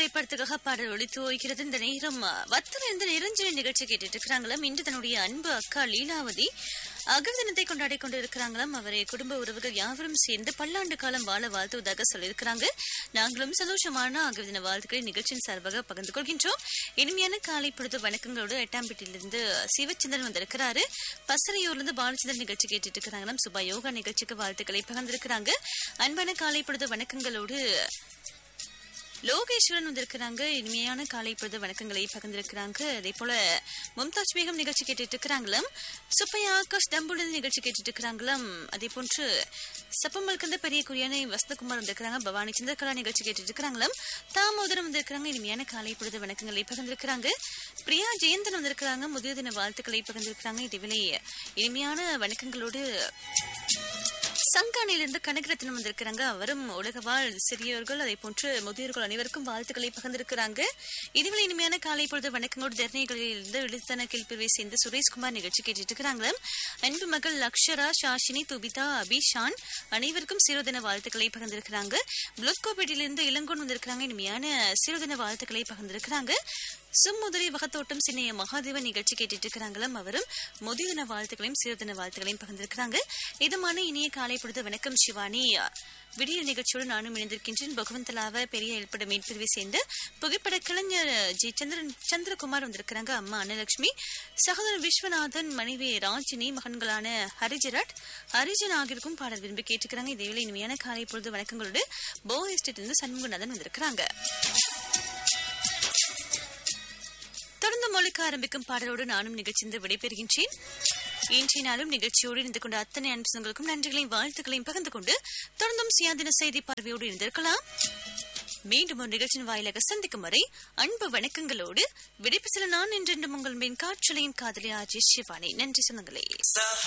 திரைப்படத்துக்காக பாடல் ஒழித்து ஓய்கிறது இந்த நேரம் வத்தல இருந்து நிரஞ்சனி நிகழ்ச்சி கேட்டுட்டு இருக்கிறாங்களாம் இன்று தன்னுடைய அன்பு அக்கா லீலாவதி அகர்தினத்தை கொண்டாடி கொண்டு இருக்கிறாங்களாம் அவரை குடும்ப உறவுகள் யாவரும் சேர்ந்து பல்லாண்டு காலம் வாழ வாழ்த்துவதாக சொல்லியிருக்கிறாங்க நாங்களும் சந்தோஷமான அகர்தின வாழ்த்துக்களை நிகழ்ச்சியின் சார்பாக பகிர்ந்து கொள்கின்றோம் இனிமையான காலை பொழுது வணக்கங்களோடு எட்டாம் வீட்டிலிருந்து சிவச்சந்திரன் வந்திருக்கிறாரு பசறையூர்ல இருந்து பாலச்சந்திரன் நிகழ்ச்சி கேட்டுட்டு இருக்கிறாங்களாம் சுபா யோகா நிகழ்ச்சிக்கு வாழ்த்துக்களை பகிர்ந்திருக்கிறாங்க அன்பான காலை பொழுது வணக்கங்களோடு லோகேஸ்வரன் வந்திருக்கிறாங்க இனிமையான காலை பொழுது வணக்கங்களை பகிர்ந்திருக்கிறாங்க அதே போல மும்தாஜ் பேகம் நிகழ்ச்சி கேட்டுட்டு இருக்கிறாங்களாம் சுப்பையா ஆகாஷ் தம்புடன் நிகழ்ச்சி கேட்டுட்டு இருக்கிறாங்களாம் அதே போன்று சப்பமல் கந்த பெரிய குறியான வசந்தகுமார் வந்திருக்கிறாங்க பவானி சந்திரகலா நிகழ்ச்சி கேட்டுட்டு இருக்கிறாங்களாம் தாமோதரம் வந்திருக்கிறாங்க இனிமையான காலை பொழுது வணக்கங்களை பகிர்ந்திருக்கிறாங்க பிரியா ஜெயந்தன் வந்திருக்கிறாங்க முதிய தின வாழ்த்துக்களை பகிர்ந்திருக்கிறாங்க இதுவிலே இனிமையான வணக்கங்களோடு சங்கானிலிருந்து கனகரத்னம் வந்திருக்கிறாங்க அவரும் உலக வாழ் சிறியோர்கள் அதே போன்று முதியோர்கள் அனைவருக்கும் வாழ்த்துக்களை பகிர்ந்திருக்கிறாங்க இதுவில் இனிமையான காலை பொழுது வணக்கங்களோடு தர்ணிகளிலிருந்து எழுத்தன கேள்வியை சேர்ந்து சுரேஷ்குமார் நிகழ்ச்சி கேட்டுட்டு இருக்கிறாங்க அன்பு மகள் அக்ஷரா ஷாஷினி துபிதா அபிஷான் அனைவருக்கும் சிறுதின வாழ்த்துக்களை பகிர்ந்திருக்கிறாங்க புளோத்கோபேட்டிலிருந்து இளங்கோன் வந்திருக்கிறாங்க இனிமையான சிறுதின வாழ்த்துக்களை பகிர்ந்திருக்கிறாங்க சும்முதிரை வகத்தோட்டம் சின்னைய மகாதேவன் நிகழ்ச்சி கேட்டுட்டு இருக்கிறாங்களாம் அவரும் முதியதின வாழ்த்துக்களையும் சிறுதின வாழ்த்துக்களையும் பகிர்ந்திருக்கிறாங்க இதமான இனிய காலை பொழுது வணக்கம் சிவானி விடிய நிகழ்ச்சியோடு நானும் இணைந்திருக்கின்றேன் பகவந்தலாவ பெரிய ஏற்பட மீட்பிரிவை சேர்ந்து புகைப்பட கலைஞர் ஜி சந்திரன் சந்திரகுமார் வந்திருக்கிறாங்க அம்மா அன்னலட்சுமி சகோதரர் விஸ்வநாதன் மனைவி ராஜினி மகன்களான ஹரிஜராட் ஹரிஜன் ஆகியோருக்கும் பாடல் விரும்பி கேட்டுக்கிறாங்க இதேவேளை இனிமையான காலை பொழுது வணக்கங்களோடு போ எஸ்டேட்ல இருந்து சண்முகநாதன் வந்திருக்கிறாங்க தொடர்ந்து மொழிக்க ஆரம்பிக்கும் பாடலோடு நானும் நிகழ்ச்சிந்து விடைபெறுகின்றேன் இன்றைய நாளும் நிகழ்ச்சியோடு இருந்து கொண்ட அத்தனை அன்புங்களுக்கும் நன்றிகளையும் வாழ்த்துக்களையும் பகிர்ந்து கொண்டு தொடர்ந்தும் சுயாதீன செய்தி பார்வையோடு இருந்திருக்கலாம் மீண்டும் ஒரு நிகழ்ச்சியின் வாயிலாக சந்திக்கும் வரை அன்பு வணக்கங்களோடு விடைப்பு சில நான் என்றென்றும் உங்கள் மேன் காற்றலையின் காதலி ஆஜி சிவானி நன்றி சொந்தங்களே